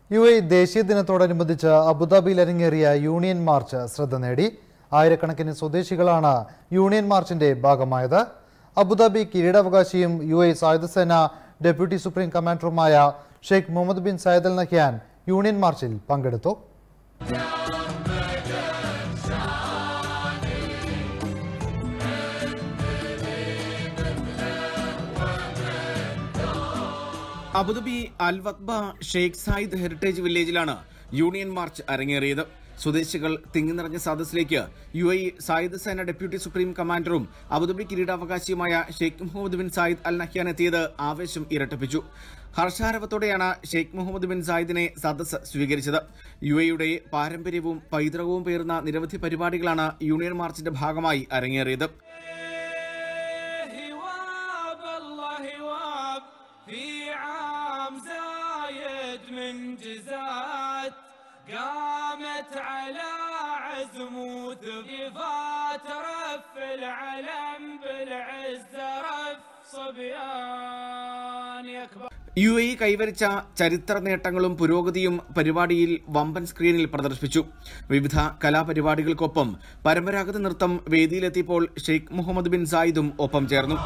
U A ദേശീയ ദിനത്തോടനുബന്ധിച്ച് അബുദാബിയിൽ അരങ്ങേറിയ യൂണിയൻ മാർച്ച് ശ്രദ്ധ നേടി ആയിരക്കണക്കിന് സ്വദേശികളാണ് യൂണിയൻ മാർച്ചിന്റെ ഭാഗമായത് അബുദാബി കിരീടാവകാശിയും യു എ സായുധസേന ഡെപ്യൂട്ടി സുപ്രീം കമാൻഡറുമായ Sheikh Mohammed bin Zayed Al Nahyan union മാർച്ചിൽ പങ്കെടുത്തു Abu Dhabi Al Wathba Sheikh Zayed heritage വില്ലേജിലാണ് യൂണിയൻ മാർച്ച് അരങ്ങേറിയത് സ്വദേശികൾ തിങ്ങി നിറഞ്ഞ സദസ്സിലേക്ക് യു ഐ സായിദ് സേന ഡെപ്യൂട്ടി സുപ്രീം കമാൻഡറും അബുദാബി കിരീടാവകാശിയുമായ Sheikh Mohammed bin Zayed Al Nahyan എത്തിയത് ആവേശം ഇരട്ടിപ്പിച്ചു ഹർഷാരവത്തോടെയാണ് ഷെയ്ഖ് മുഹമ്മദ് ബിൻ സായിദിനെ സദസ്സ് സ്വീകരിച്ചത് യു എയുടെ പാരമ്പര്യവും പൈതൃകവും പേറുന്ന നിരവധി പരിപാടികളാണ് യൂണിയൻ മാർച്ചിന്റെ ഭാഗമായി അരങ്ങേറിയത് هواب الله هواب في عام زايد من جزات قامت على عزم وثقيفات رف العلم بالعز رف صبيان يكبر യു എ കൈവരിച്ച ചരിത്ര നേട്ടങ്ങളും പുരോഗതിയും പരിപാടിയിൽ വമ്പൻ സ്ക്രീനിൽ പ്രദർശിപ്പിച്ചു വിവിധ കലാപരിപാടികൾക്കൊപ്പം പരമ്പരാഗത നൃത്തം വേദിയിലെത്തിയപ്പോൾ ഷെയ്ഖ് മുഹമ്മദ് ബിൻ സായിദും ഒപ്പം ചേർന്നു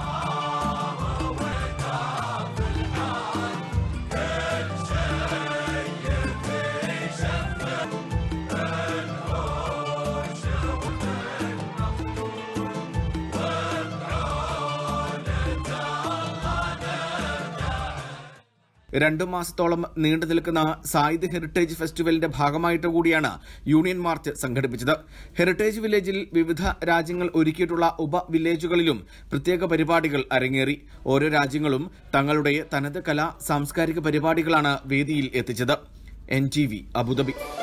രണ്ടു മാസത്തോളം നീണ്ടു നിൽക്കുന്ന സായുധ ഹെറിറ്റേജ് ഫെസ്റ്റിവലിന്റെ ഭാഗമായിട്ട് കൂടിയാണ് യൂണിയൻ മാർച്ച് സംഘടിപ്പിച്ചത് ഹെറിറ്റേജ് വില്ലേജിൽ വിവിധ രാജ്യങ്ങൾ ഒരുക്കിയിട്ടുള്ള ഉപ വില്ലേജുകളിലും പ്രത്യേക പരിപാടികൾ അരങ്ങേറി ഓരോ രാജ്യങ്ങളും തങ്ങളുടെ തനത് കലാ സാംസ്കാരിക പരിപാടികളാണ് വേദിയിൽ എത്തിച്ചത് എൻ ടി വി അബുദാബി